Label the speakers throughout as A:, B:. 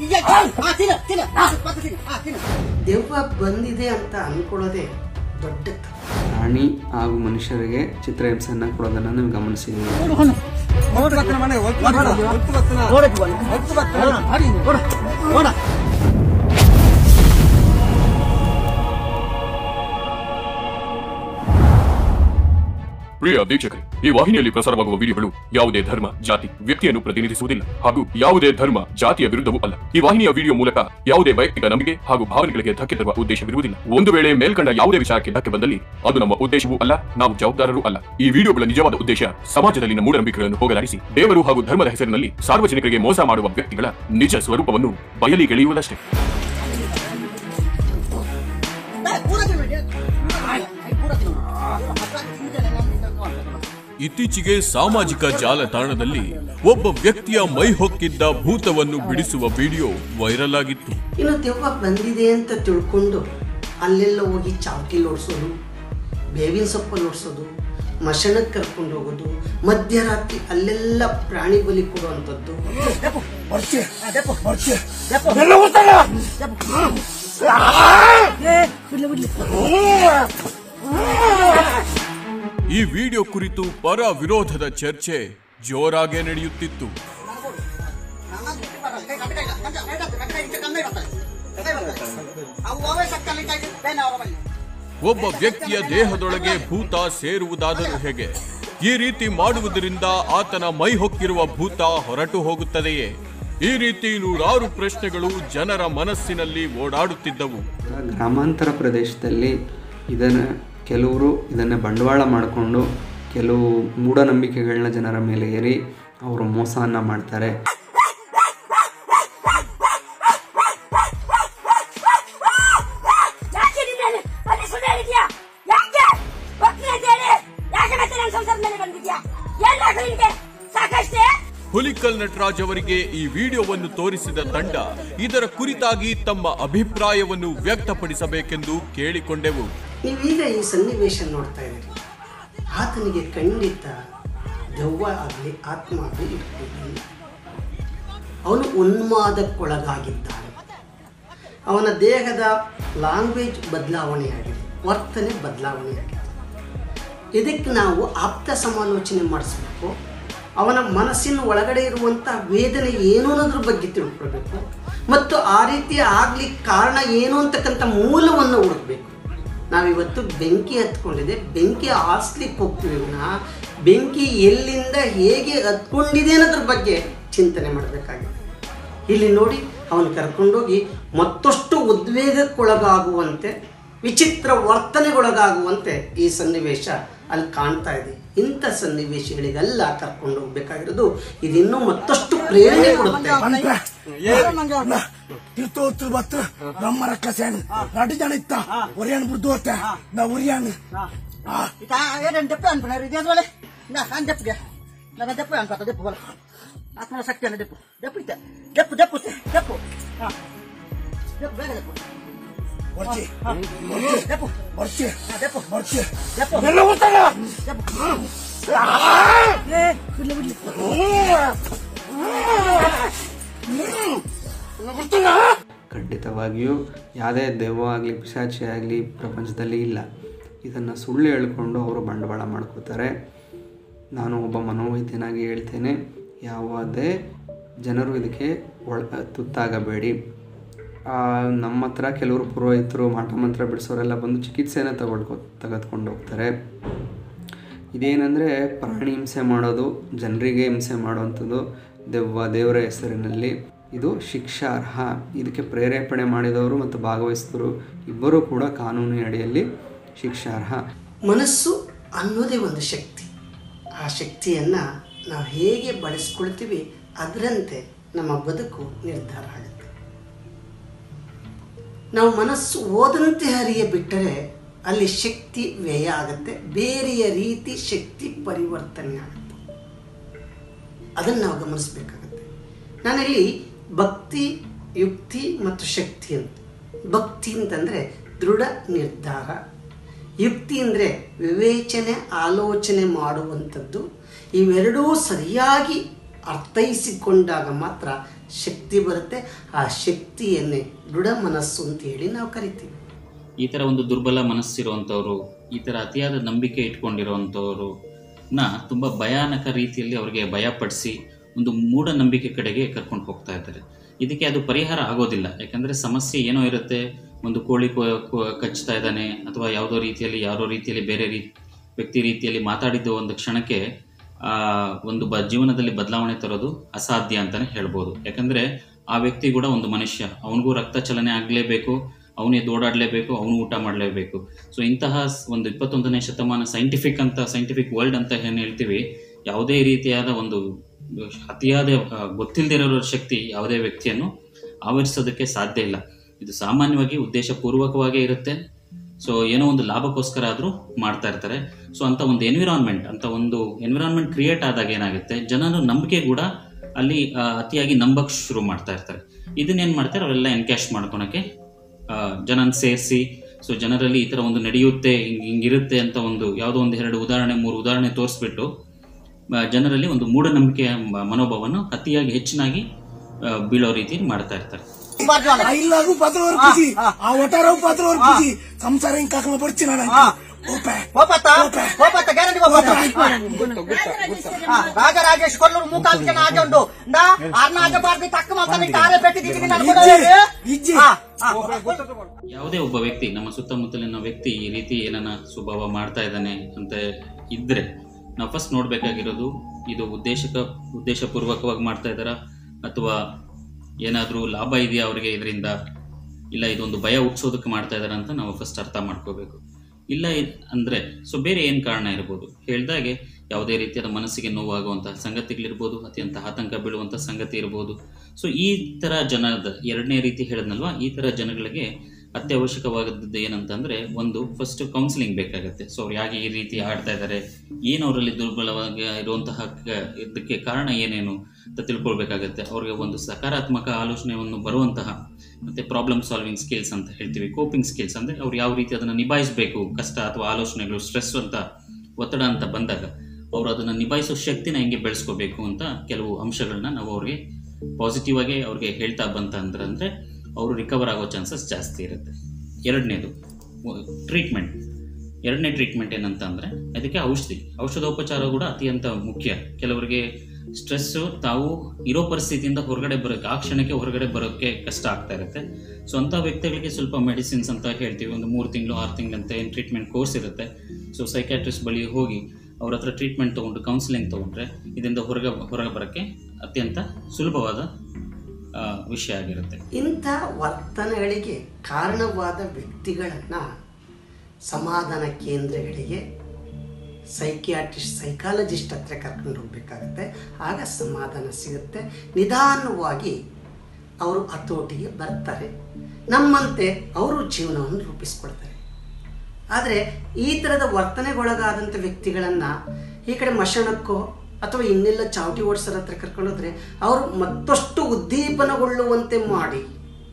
A: ದೆವ್ವ ಬಂದಿದೆ ಅಂತ ಅನ್ಕೊಳ್ಳೋದೇ ದೊಡ್ಡ ತಪ್ಪು.
B: ಪ್ರಾಣಿ ಹಾಗೂ ಮನುಷ್ಯರಿಗೆ ಚಿತ್ರಹಿಂಸೆಯನ್ನು ಕೊಡೋದನ್ನು ನೀವು ಗಮನಿಸಿದ್ದೀವಿ
C: ಪ್ರಿಯ ವೀಕ್ಷಕರೇ ಈ ವಾಹಿನಿಯಲ್ಲಿ ಪ್ರಸಾರವಾಗುವ ವಿಡಿಯೋಗಳು ಯಾವುದೇ ಧರ್ಮ ಜಾತಿ ವ್ಯಕ್ತಿಯನ್ನು ಪ್ರತಿನಿಧಿಸುವುದಿಲ್ಲ ಹಾಗೂ ಯಾವುದೇ ಧರ್ಮ ಜಾತಿಯ ವಿರುದ್ಧವೂ ಅಲ್ಲ ಈ ವಾಹಿನಿಯ ವಿಡಿಯೋ ಮೂಲಕ ಯಾವುದೇ ವೈಯಕ್ತಿಕ ನಂಬಿಕೆ ಹಾಗೂ ಭಾವನೆಗಳಿಗೆ ಧಕ್ಕೆ ತರುವ ಉದ್ದೇಶವಿರುವುದಿಲ್ಲ ಒಂದು ವೇಳೆ ಮೇಲ್ಕಂಡ ಯಾವುದೇ ವಿಷಯಕ್ಕೆ ಧಕ್ಕೆ ಬಂದಲ್ಲಿ ಅದು ನಮ್ಮ ಉದ್ದೇಶವೂ ಅಲ್ಲ ನಾವು ಜವಾಬ್ದಾರರೂ ಅಲ್ಲ ಈ ವಿಡಿಯೋಗಳ ನಿಜವಾದ ಉದ್ದೇಶ ಸಮಾಜದಲ್ಲಿನ ಮೂಢನಂಬಿಕೆಗಳನ್ನು ಹೋಗಲಾಡಿಸಿ ದೇವರು ಹಾಗೂ ಧರ್ಮದ ಹೆಸರಿನಲ್ಲಿ ಸಾರ್ವಜನಿಕರಿಗೆ ಮೋಸ ಮಾಡುವ ವ್ಯಕ್ತಿಗಳ ನಿಜ ಸ್ವರೂಪವನ್ನು ಬಯಲಿಗೆಳೆಯುವುದಷ್ಟೇ
D: ಇತ್ತೀಚೆಗೆ ಸಾಮಾಜಿಕ ಜಾಲತಾಣದಲ್ಲಿ ಒಬ್ಬ ವ್ಯಕ್ತಿಯ ಮೈ ಹೊಕ್ಕಿದ್ದ ಭೂತವನ್ನು ಬಿಡಿಸುವ ವಿಡಿಯೋ ವೈರಲ್ ಆಗಿತ್ತು
A: ಇನ್ನು ದೆವ್ವ ಬಂದಿದೆ ಅಂತ ತಿಳ್ಕೊಂಡು ಅಲ್ಲೆಲ್ಲ ಹೋಗಿ ಚಾವಟಿ ಓಡಿಸೋದು ಬೇವಿನ ಸೊಪ್ಪಲ್ಲಿ ಓಡಿಸೋದು ಮಶಣಕ್ಕೆ ಕರ್ಕೊಂಡು ಹೋಗೋದು ಮಧ್ಯರಾತ್ರಿ ಅಲ್ಲೆಲ್ಲ ಪ್ರಾಣಿ ಬಲಿ ಕೊಡುವಂಥದ್ದು
D: ಈ ವಿಡಿಯೋ ಕುರಿತು ಪರ ವಿರೋಧದ ಚರ್ಚೆ ಜೋರಾಗೆ ನಡೆಯುತ್ತಿತ್ತು ಒಬ್ಬ ವ್ಯಕ್ತಿಯ ದೇಹದೊಳಗೆ ಭೂತ ಸೇರುವುದಾದರೂ ಹೇಗೆ ಈ ರೀತಿ ಮಾಡುವುದರಿಂದ ಆತನ ಮೈ ಹೊಕ್ಕಿರುವ ಭೂತ ಹೊರಟು ಹೋಗುತ್ತದೆಯೇ ಈ ರೀತಿ ನೂರಾರು ಪ್ರಶ್ನೆಗಳು ಜನರ ಮನಸ್ಸಿನಲ್ಲಿ ಓಡಾಡುತ್ತಿದ್ದವು
B: ಗ್ರಾಮಾಂತರ ಪ್ರದೇಶದಲ್ಲಿ ಇದನ್ನು ಕೆಲವರು ಇದನ್ನು ಬಂಡವಾಳ ಮಾಡಿಕೊಂಡು ಕೆಲವು ಮೂಢನಂಬಿಕೆಗಳನ್ನ ಜನರ ಮೇಲೆ ಏರಿ ಅವರು ಮೋಸವನ್ನು ಮಾಡ್ತಾರೆ
E: ಯಾಕೆ ನಿನ್ನೆ ಅಲ್ಲಿ ಸುಳ್ಳು ಹೇಳಿದ್ಯಾ ಯಾಕೆ ಒಪ್ಪಿಗೆ ಇದ್ದೇನೆ ಯಾಕೆ ಮತ್ತೆ ನನ್ನ ಸಂಸಾರದ ಮೇಲೆ ಬಂದಿದ್ಯಾ ಎಲ್ಲಾದ್ರೂ ನಿನ್ಗೆ ಸಾಕಷ್ಟೇ
D: ಹುಲಿಕಲ್ ನಟರಾಜ್ ಅವರಿಗೆ ಈ ವಿಡಿಯೋವನ್ನು ತೋರಿಸಿದ ತಂಡ ಇದರ ಕುರಿತಾಗಿ ತಮ್ಮ ಅಭಿಪ್ರಾಯವನ್ನು ವ್ಯಕ್ತಪಡಿಸಬೇಕೆಂದು ಕೇಳಿಕೊಂಡೆವು
A: ನೀವೀಗ ಈ ಸನ್ನಿವೇಶ ನೋಡ್ತಾ ಇದ್ದೀರಿ ಆತನಿಗೆ ಖಂಡಿತ ದೆವ್ವ ಆಗಲಿ ಆತ್ಮ ಆಗಲಿ ಇಟ್ಕೊಂಡಿಲ್ಲ ಅವನು ಉನ್ಮಾದಕ್ಕೊಳಗಾಗಿದ್ದಾನೆ ಅವನ ದೇಹದ ಲ್ಯಾಂಗ್ವೇಜ್ ಬದಲಾವಣೆಯಾಗಿದೆ ವರ್ತನೆ ಬದಲಾವಣೆಯಾಗಿದೆ ಇದಕ್ಕೆ ನಾವು ಆಪ್ತ ಸಮಾಲೋಚನೆ ಮಾಡಿಸ್ಬೇಕು ಅವನ ಮನಸ್ಸಿನ ಒಳಗಡೆ ಇರುವಂಥ ವೇದನೆ ಏನು ಅನ್ನೋದ್ರ ಬಗ್ಗೆ ತಿಳ್ಕೊಳ್ಬೇಕು ಮತ್ತು ಆ ರೀತಿ ಆಗ್ಲಿಕ್ಕೆ ಕಾರಣ ಏನು ಅಂತಕ್ಕಂಥ ಮೂಲವನ್ನು ಹುಡುಕ್ಬೇಕು ನಾವಿವತ್ತು ಬೆಂಕಿ ಹತ್ಕೊಂಡಿದೆ ಬೆಂಕಿ ಆರಿಸ್ಲಿಕ್ಕೆ ಹೋಗ್ತೀವಿ ವಿನಃ ಬೆಂಕಿ ಎಲ್ಲಿಂದ ಹೇಗೆ ಹತ್ಕೊಂಡಿದೆ ಅನ್ನೋದ್ರ ಬಗ್ಗೆ ಚಿಂತನೆ ಮಾಡಬೇಕಾಗಿದೆ ಇಲ್ಲಿ ನೋಡಿ ಅವನು ಕರ್ಕೊಂಡೋಗಿ ಮತ್ತಷ್ಟು ಉದ್ವೇಗಕ್ಕೊಳಗಾಗುವಂತೆ ವಿಚಿತ್ರ ವರ್ತನೆಗೊಳಗಾಗುವಂತೆ ಈ ಸನ್ನಿವೇಶ ಅಲ್ಲಿ ಕಾಣ್ತಾ ಇದೆ ಇಂಥ ಸನ್ನಿವೇಶಗಳಿಗೆಲ್ಲ ಕರ್ಕೊಂಡು ಹೋಗ್ಬೇಕಾಗಿರೋದು ಇದಿನ್ನೂ ಮತ್ತಷ್ಟು ಪ್ರೇರಣೆ ಕೊಡುತ್ತೆ
F: ತಿರ್ತೋತ್ರ ಬತ್ತು ನಮ್ಮ ರಕ್ಕಸೇನ್ ನಡಿ ಜನ ಇತ್ತ ಒರಿಯಾನ್ ಬಿಡ್ದು ಹೋಗ್ತೆ ನಾ ಒರಿಯಾನ್
G: Kita ada depan benar dia boleh. Nah, kan dep dia. Nah, kan depan kata dep boleh. Aku nak sakit dep. Dep itu. Dep dep dep. Ah. Dep benar dep.
F: ಬರ್ಚಿ
G: Dep.
F: ಬರ್ಚಿ
G: Ah, dep.
F: ಬರ್ಚಿ
G: Dep.
F: ಎಲ್ಲ ಹೋಗ್ತಾನ
G: Dep.
F: ಏ ಬಿಡ್ಲಿ ಬಿಡ್ಲಿ
B: ಖಂಡಿತವಾಗಿಯೂ ಯಾವುದೇ ದೆವ್ವ ಆಗಲಿ ಪಿಶಾಚಿ ಆಗಲಿ ಪ್ರಪಂಚದಲ್ಲಿ ಇಲ್ಲ ಇದನ್ನು ಸುಳ್ಳು ಹೇಳ್ಕೊಂಡು ಅವರು ಬಂಡವಾಳ ಮಾಡ್ಕೋತಾರೆ ನಾನು ಒಬ್ಬ ಮನೋವೈದ್ಯನಾಗಿ ಹೇಳ್ತೇನೆ ಯಾವುದೇ ಜನರು ಇದಕ್ಕೆ ಒಳ ತುತ್ತಾಗಬೇಡಿ ಆ, ನಮ್ಮ ಹತ್ರ ಕೆಲವರು ಪುರೋಹಿತರು ಮಾಟ ಮಂತ್ರ ಬಿಡಿಸೋರೆಲ್ಲ ಬಂದು ಚಿಕಿತ್ಸೆನ ತಗೊಳ್ಕೊ ತೆಗೆದುಕೊಂಡು ಹೋಗ್ತಾರೆ ಇದೇನೆಂದರೆ ಪ್ರಾಣಿ ಹಿಂಸೆ ಮಾಡೋದು ಜನರಿಗೆ ಹಿಂಸೆ ಮಾಡುವಂಥದ್ದು ದೆವ್ವ ದೇವರ ಹೆಸರಿನಲ್ಲಿ ಇದು ಶಿಕ್ಷಾರ್ಹ ಇದಕ್ಕೆ ಪ್ರೇರೇಪಣೆ ಮಾಡಿದವರು ಮತ್ತು ಭಾಗವಹಿಸಿದವರು ಇಬ್ಬರೂ ಕೂಡ ಕಾನೂನಿನ ಅಡಿಯಲ್ಲಿ ಶಿಕ್ಷಾರ್ಹ
A: ಮನಸ್ಸು ಅನ್ನೋದೇ ಒಂದು ಶಕ್ತಿ ಆ ಶಕ್ತಿಯನ್ನು ನಾವು ಹೇಗೆ ಬಳಸ್ಕೊಳ್ತೀವಿ ಅದರಂತೆ ನಮ್ಮ ಬದುಕು ನಿರ್ಧಾರ ಆಗುತ್ತೆ ನಾವು ಮನಸ್ಸು ಓದಂತೆ ಹರಿಯ ಬಿಟ್ಟರೆ ಅಲ್ಲಿ ಶಕ್ತಿ ವ್ಯಯ ಆಗುತ್ತೆ ಬೇರೆಯ ರೀತಿ ಶಕ್ತಿ ಪರಿವರ್ತನೆ ಆಗುತ್ತೆ ಅದನ್ನು ನಾವು ಗಮನಿಸಬೇಕಾಗತ್ತೆ ನಾನಿಲ್ಲಿ ಭಕ್ತಿ ಯುಕ್ತಿ ಮತ್ತು ಶಕ್ತಿ ಅಂತ ಭಕ್ತಿ ಅಂತಂದರೆ ದೃಢ ನಿರ್ಧಾರ ಯುಕ್ತಿ ಅಂದರೆ ವಿವೇಚನೆ ಆಲೋಚನೆ ಮಾಡುವಂಥದ್ದು ಇವೆರಡೂ ಸರಿಯಾಗಿ ಅರ್ಥೈಸಿಕೊಂಡಾಗ ಮಾತ್ರ ಶಕ್ತಿ ಬರುತ್ತೆ ಆ ಶಕ್ತಿಯನ್ನೇ ದೃಢ ಮನಸ್ಸು ಅಂತ ಹೇಳಿ ನಾವು ಕರಿತೀವಿ
H: ಈ ಥರ ಒಂದು ದುರ್ಬಲ ಮನಸ್ಸಿರುವಂಥವ್ರು ಈ ಥರ ಅತಿಯಾದ ನಂಬಿಕೆ ಇಟ್ಕೊಂಡಿರುವಂಥವ್ರು ನ ತುಂಬ ಭಯಾನಕ ರೀತಿಯಲ್ಲಿ ಅವರಿಗೆ ಭಯಪಡಿಸಿ ಒಂದು ಮೂಢನಂಬಿಕೆ ಕಡೆಗೆ ಕರ್ಕೊಂಡು ಹೋಗ್ತಾ ಇದ್ದಾರೆ ಇದಕ್ಕೆ ಅದು ಪರಿಹಾರ ಆಗೋದಿಲ್ಲ ಯಾಕಂದರೆ ಸಮಸ್ಯೆ ಏನೋ ಇರುತ್ತೆ ಒಂದು ಕೋಳಿ ಕೊ- ಕೊ- ಕಚ್ತಾ ಇದ್ದಾನೆ ಅಥವಾ ಯಾವುದೋ ರೀತಿಯಲ್ಲಿ ಯಾರೋ ರೀತಿಯಲ್ಲಿ ಬೇರೆ ರೀ ವ್ಯಕ್ತಿ ರೀತಿಯಲ್ಲಿ ಮಾತಾಡಿದ್ದು ಒಂದು ಕ್ಷಣಕ್ಕೆ ಆ, ಒಂದು ಬ ಜೀವನದಲ್ಲಿ ಬದಲಾವಣೆ ತರೋದು ಅಸಾಧ್ಯ ಅಂತಲೇ ಹೇಳ್ಬೋದು ಯಾಕಂದರೆ ಆ ವ್ಯಕ್ತಿ ಕೂಡ ಒಂದು ಮನುಷ್ಯ ಅವನಿಗೂ ರಕ್ತ ಚಲನೆ ಆಗಲೇಬೇಕು ಅವನೇ ಓಡಾಡಲೇಬೇಕು ಅವನು ಊಟ ಮಾಡಲೇಬೇಕು ಸೊ ಇಂತಹ ಸ್- ಒಂದು ಇಪ್ಪತ್ತೊಂದನೇ ಶತಮಾನ ಸೈಂಟಿಫಿಕ್ ಅಂತ ಸೈಂಟಿಫಿಕ್ ವರ್ಲ್ಡ್ ಅಂತ ಏನು ಹೇಳ್ತೀವಿ ಯಾವುದೇ ರೀತಿಯಾದ ಒಂದು ಅತಿಯಾದ ಆ, ಗೊತ್ತಿಲ್ಲದಿರೋ ಶಕ್ತಿ ಯಾವುದೇ ವ್ಯಕ್ತಿಯನ್ನು ಆವರಿಸೋದಕ್ಕೆ ಸಾಧ್ಯ ಇಲ್ಲ ಇದು ಸಾಮಾನ್ಯವಾಗಿ ಉದ್ದೇಶಪೂರ್ವಕವಾಗೇ ಇರುತ್ತೆ ಸೊ ಏನೋ ಒಂದು ಲಾಭಕ್ಕೋಸ್ಕರ ಆದರೂ ಮಾಡ್ತಾ ಇರ್ತಾರೆ ಸೊ ಅಂತ ಒಂದು ಎನ್ವಿರಾನ್ಮೆಂಟ್ ಅಂತ ಒಂದು ಎನ್ವಿರಾನ್ಮೆಂಟ್ ಕ್ರಿಯೇಟ್ ಆದಾಗ ಏನಾಗುತ್ತೆ ಜನರ ನಂಬಿಕೆ ಕೂಡ ಅಲ್ಲಿ ಆ, ಅತಿಯಾಗಿ ನಂಬಕ್ಕೆ ಶುರು ಮಾಡ್ತಾ ಇರ್ತಾರೆ ಇದನ್ನೇನು ಮಾಡ್ತಾರೆ ಅವರೆಲ್ಲ ಎನ್ಕ್ಯಾಶ್ ಮಾಡ್ಕೊಳಕ್ಕೆ ಜನನ ಸೇರಿಸಿ ಸೊ ಜನರಲ್ಲಿ ಈ ಥರ ಒಂದು ನಡೆಯುತ್ತೆ ಹಿಂಗೆ ಹಿಂಗಿರುತ್ತೆ ಅಂತ ಒಂದು ಯಾವುದೋ ಒಂದು ಎರಡು ಉದಾಹರಣೆ ಮೂರು ಉದಾಹರಣೆ ತೋರಿಸ್ಬಿಟ್ಟು ಆ, ಜನರಲ್ಲಿ ಒಂದು ಮೂಢನಂಬಿಕೆಯ ಮ- ಮನೋಭಾವವನ್ನು ಅತಿಯಾಗಿ ಹೆಚ್ಚಿನಾಗಿ ಆ, ಬೀಳೋ ರೀತಿ ಮಾಡ್ತಾ ಇರ್ತಾರೆ
F: ఆ ఇల్లాగు పదలవరు పిజి ఆ ఒటారావు పదలవరు పిజి సంసారం ఇంకా పడిచిన ఓపే
G: ಹೋಪತ್ತ ಹೋಪತ್ತ ಗ್ಯಾರಂಟಿ ರಾಜರಾಜೇಶ್ ಕೊಲ್ಲೂರು ಮೂಕಾಂಬಿಕೆ ನಾಜ ಉಂಟು ನಾ ಆರ್ನ ಆಗಬಾರ್ದು ತಕ್ಕ ಮಾತಾಡಿ ಕಾರೇ పెట్టిದ್ದೀನಿ
F: ఇజ్జి
H: ಯಾವುದೇ ಒಬ್ಬ ವ್ಯಕ್ತಿ ನಮ್ಮ ಸುತ್ತಮುತ್ತಲಿನ ವ್ಯಕ್ತಿ ಈ ರೀತಿ ಏನನ್ನ ಸ್ವಭಾವ ಮಾಡ್ತಾ ಇದ್ದಾನೆ ಅಂತ ಇದ್ರೆ ನಾವು ಫಸ್ಟ್ ನೋಡ್ಬೇಕಾಗಿರೋದು ಇದು ಉದ್ದೇಶಕ ಉದ್ದೇಶಪೂರ್ವಕವಾಗಿ ಮಾಡ್ತಾ ಇದ್ದಾರಾ ಅಥವಾ ಏನಾದರೂ ಲಾಭ ಇದೆಯಾ ಅವರಿಗೆ ಇದರಿಂದ ಇಲ್ಲ ಇದೊಂದು ಭಯ ಹುಟ್ಟಿಸೋದಕ್ಕೆ ಮಾಡ್ತಾ ಇದ್ದಾರೆ ಅಂತ ನಾವು ಫಸ್ಟ್ ಅರ್ಥ ಮಾಡ್ಕೋಬೇಕು ಇಲ್ಲ ಇದ್- ಅಂದ್ರೆ ಸೊ ಬೇರೆ ಏನು ಕಾರಣ ಇರ್ಬೋದು ಹೇಳ್ದಾಗೆ ಯಾವುದೇ ರೀತಿಯಾದ ಮನಸ್ಸಿಗೆ ನೋವಾಗುವಂತಹ ಸಂಗತಿಗಳಿರ್ಬೋದು ಅತ್ಯಂತ ಆತಂಕ ಬೀಳುವಂಥ ಸಂಗತಿ ಇರ್ಬೋದು ಸೊ ಈ ಥರ ಜನದ ಎರಡನೇ ರೀತಿ ಹೇಳಿದ್ನಲ್ವಾ ಈ ಥರ ಜನಗಳಿಗೆ ಅತ್ಯವಶ್ಯಕವಾದದ್ದು ಏನಂತಂದ್ರೆ ಒಂದು ಫಸ್ಟ್ ಕೌನ್ಸಿಲಿಂಗ್ ಬೇಕಾಗುತ್ತೆ ಸೊ ಅವ್ರು ಯಾಕೆ ಈ ರೀತಿ ಆಡ್ತಾ ಇದ್ದಾರೆ ಏನು ಅವರಲ್ಲಿ ದುರ್ಬಲವಾಗಿ ಇರುವಂತಹ ಕ- ಇದಕ್ಕೆ ಕಾರಣ ಏನೇನು ಅಂತ ತಿಳ್ಕೊಳ್ಬೇಕಾಗತ್ತೆ ಅವ್ರಿಗೆ ಒಂದು ಸಕಾರಾತ್ಮಕ ಆಲೋಚನೆಯನ್ನು ಬರುವಂತಹ ಮತ್ತೆ ಪ್ರಾಬ್ಲಮ್ ಸಾಲ್ವಿಂಗ್ ಸ್ಕಿಲ್ಸ್ ಅಂತ ಹೇಳ್ತೀವಿ ಕೋಪಿಂಗ್ ಸ್ಕಿಲ್ಸ್ ಅಂದರೆ ಅವ್ರು ಯಾವ ರೀತಿ ಅದನ್ನು ನಿಭಾಯಿಸಬೇಕು ಕಷ್ಟ ಅಥವಾ ಆಲೋಚನೆಗಳು ಸ್ಟ್ರೆಸ್ ಅಂತ ಒತ್ತಡ ಅಂತ ಬಂದಾಗ ಅವರು ಅದನ್ನು ನಿಭಾಯಿಸೋ ಶಕ್ತಿನ ಹೆಂಗೆ ಬೆಳೆಸ್ಕೋಬೇಕು ಅಂತ ಕೆಲವು ಅಂಶಗಳನ್ನ ನಾವು ಅವ್ರಿಗೆ ಪಾಸಿಟಿವ್ ಆಗಿ ಅವ್ರಿಗೆ ಹೇಳ್ತಾ ಬಂತ ಅಂದ್ರೆ ಅಂದರೆ ಅವರು ರಿಕವರ್ ಆಗೋ ಚಾನ್ಸಸ್ ಜಾಸ್ತಿ ಇರುತ್ತೆ ಎರಡನೇದು ಟ್ರೀಟ್ಮೆಂಟ್ ಎರಡನೇ ಟ್ರೀಟ್ಮೆಂಟ್ ಏನಂತ ಅಂದರೆ ಅದಕ್ಕೆ ಔಷಧಿ ಔಷಧೋಪಚಾರ ಕೂಡ ಅತ್ಯಂತ ಮುಖ್ಯ ಕೆಲವರಿಗೆ ಸ್ಟ್ರೆಸ್ಸು ತಾವು ಇರೋ ಪರಿಸ್ಥಿತಿಯಿಂದ ಹೊರಗಡೆ ಬರೋಕ್ಕೆ ಆ ಕ್ಷಣಕ್ಕೆ ಹೊರಗಡೆ ಬರೋಕ್ಕೆ ಕಷ್ಟ ಆಗ್ತಾ ಇರುತ್ತೆ ಸೊ ಅಂಥ ವ್ಯಕ್ತಿಗಳಿಗೆ ಸ್ವಲ್ಪ ಮೆಡಿಸಿನ್ಸ್ ಅಂತ ಹೇಳ್ತೀವಿ ಒಂದು ಮೂರು ತಿಂಗಳು ಆರು ತಿಂಗಳಂತ ಏನು ಟ್ರೀಟ್ಮೆಂಟ್ ಕೋರ್ಸ್ ಇರುತ್ತೆ ಸೊ ಸೈಕ್ಯಾಟ್ರಿಸ್ಟ್ ಬಳಿ ಹೋಗಿ ಅವ್ರ ಹತ್ರ ಟ್ರೀಟ್ಮೆಂಟ್ ತೊಗೊಂಡು ಕೌನ್ಸಿಲಿಂಗ್ ತೊಗೊಂಡ್ರೆ ಇದರಿಂದ ಹೊರಗೆ ಹೊರಗೆ ಬರೋಕ್ಕೆ ಅತ್ಯಂತ ಸುಲಭವಾದ ಆ, ವಿಷಯ ಆಗಿರುತ್ತೆ
A: ಇಂಥ ವರ್ತನೆಗಳಿಗೆ ಕಾರಣವಾದ ವ್ಯಕ್ತಿಗಳನ್ನು ಸಮಾಧಾನ ಕೇಂದ್ರಗಳಿಗೆ ಸೈಕಿಯಾಟ್ರಿಸ್ಟ್ ಸೈಕಾಲಜಿಸ್ಟ್ ಹತ್ರ ಕರ್ಕೊಂಡು ಹೋಗ್ಬೇಕಾಗತ್ತೆ ಆಗ ಸಮಾಧಾನ ಸಿಗುತ್ತೆ ನಿಧಾನವಾಗಿ ಅವರು ಹತೋಟಿಗೆ ಬರ್ತಾರೆ ನಮ್ಮಂತೆ ಅವರು ಜೀವನವನ್ನು ರೂಪಿಸ್ಕೊಳ್ತಾರೆ ಆದರೆ ಈ ಥರದ ವರ್ತನೆಗೊಳಗಾದಂಥ ವ್ಯಕ್ತಿಗಳನ್ನು ಈ ಕಡೆ ಮಶಾಣಕ್ಕೋ ಅಥವಾ ಇನ್ನೆಲ್ಲ ಚಾವಟಿ ಓಡಿಸೋರ ಹತ್ರ ಕರ್ಕೊಂಡೋದ್ರೆ ಅವರು ಮತ್ತಷ್ಟು ಉದ್ದೀಪನಗೊಳ್ಳುವಂತೆ ಮಾಡಿ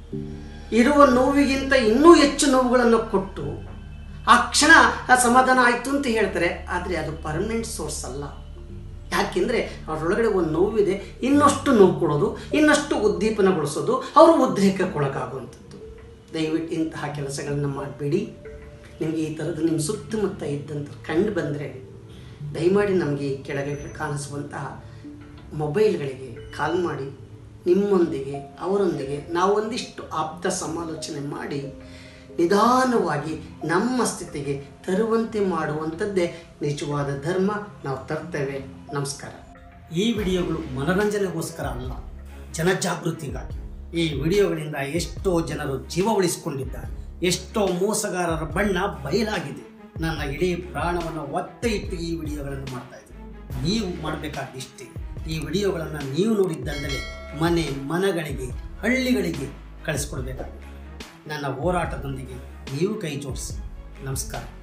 A: ಇರುವ ನೋವಿಗಿಂತ ಇನ್ನೂ ಹೆಚ್ಚು ನೋವುಗಳನ್ನು ಕೊಟ್ಟು ಆ ಕ್ಷಣ ಆ ಸಮಾಧಾನ ಆಯಿತು ಅಂತ ಹೇಳ್ತಾರೆ ಆದರೆ ಅದು ಪರ್ಮನೆಂಟ್ ಸೋರ್ಸ್ ಅಲ್ಲ ಯಾಕೆಂದರೆ ಅವರೊಳಗಡೆ ಒಂದು ನೋವಿದೆ ಇನ್ನಷ್ಟು ನೋವು ಕೊಡೋದು ಇನ್ನಷ್ಟು ಉದ್ದೀಪನಗೊಳಿಸೋದು ಅವರು ಉದ್ರೇಕಕ್ಕೊಳಗಾಗುವಂಥದ್ದು ದಯವಿಟ್ಟು ಇಂತಹ ಕೆಲಸಗಳನ್ನು ಮಾಡಬೇಡಿ ನಿಮಗೆ ಈ ಥರದ್ದು ನಿಮ್ಮ ಸುತ್ತಮುತ್ತ ಇದ್ದಂಥ ಕಂಡು ಬಂದರೆ ದಯಮಾಡಿ ನಮಗೆ ಈ ಕೆಳಗೆ ಕಾಣಿಸುವಂತಹ ಮೊಬೈಲ್ಗಳಿಗೆ ಕಾಲ್ ಮಾಡಿ ನಿಮ್ಮೊಂದಿಗೆ ಅವರೊಂದಿಗೆ ನಾವೊಂದಿಷ್ಟು ಆಪ್ತ ಸಮಾಲೋಚನೆ ಮಾಡಿ ನಿಧಾನವಾಗಿ ನಮ್ಮ ಸ್ಥಿತಿಗೆ ತರುವಂತೆ ಮಾಡುವಂಥದ್ದೇ ನಿಜವಾದ ಧರ್ಮ ನಾವು ತರ್ತೇವೆ ನಮಸ್ಕಾರ ಈ ವಿಡಿಯೋಗಳು ಮನರಂಜನೆಗೋಸ್ಕರ ಅಲ್ಲ ಜನಜಾಗೃತಿಗಾಗಿ ಈ ವಿಡಿಯೋಗಳಿಂದ ಎಷ್ಟೋ ಜನರು ಜೀವ ಉಳಿಸಿಕೊಂಡಿದ್ದಾರೆ ಎಷ್ಟೋ ಮೋಸಗಾರರ ಬಣ್ಣ ಬಯಲಾಗಿದೆ ನನ್ನ ಇಡೀ ಪ್ರಾಣವನ್ನು ಒತ್ತೆ ಇಟ್ಟು ಈ ವಿಡಿಯೋಗಳನ್ನು ಮಾಡ್ತಾ ಇದ್ದೀನಿ ನೀವು ಮಾಡಬೇಕಾದಿಷ್ಟೇ ಈ ವಿಡಿಯೋಗಳನ್ನು ನೀವು ನೋಡಿದ್ದಲ್ಲದೆ ಮನೆ ಮನಗಳಿಗೆ ಹಳ್ಳಿಗಳಿಗೆ ಕಳಿಸ್ಕೊಡ್ಬೇಕಾಗಿದೆ ನನ್ನ ಹೋರಾಟದೊಂದಿಗೆ ನೀವು ಕೈ ಜೋಡಿಸಿ ನಮಸ್ಕಾರ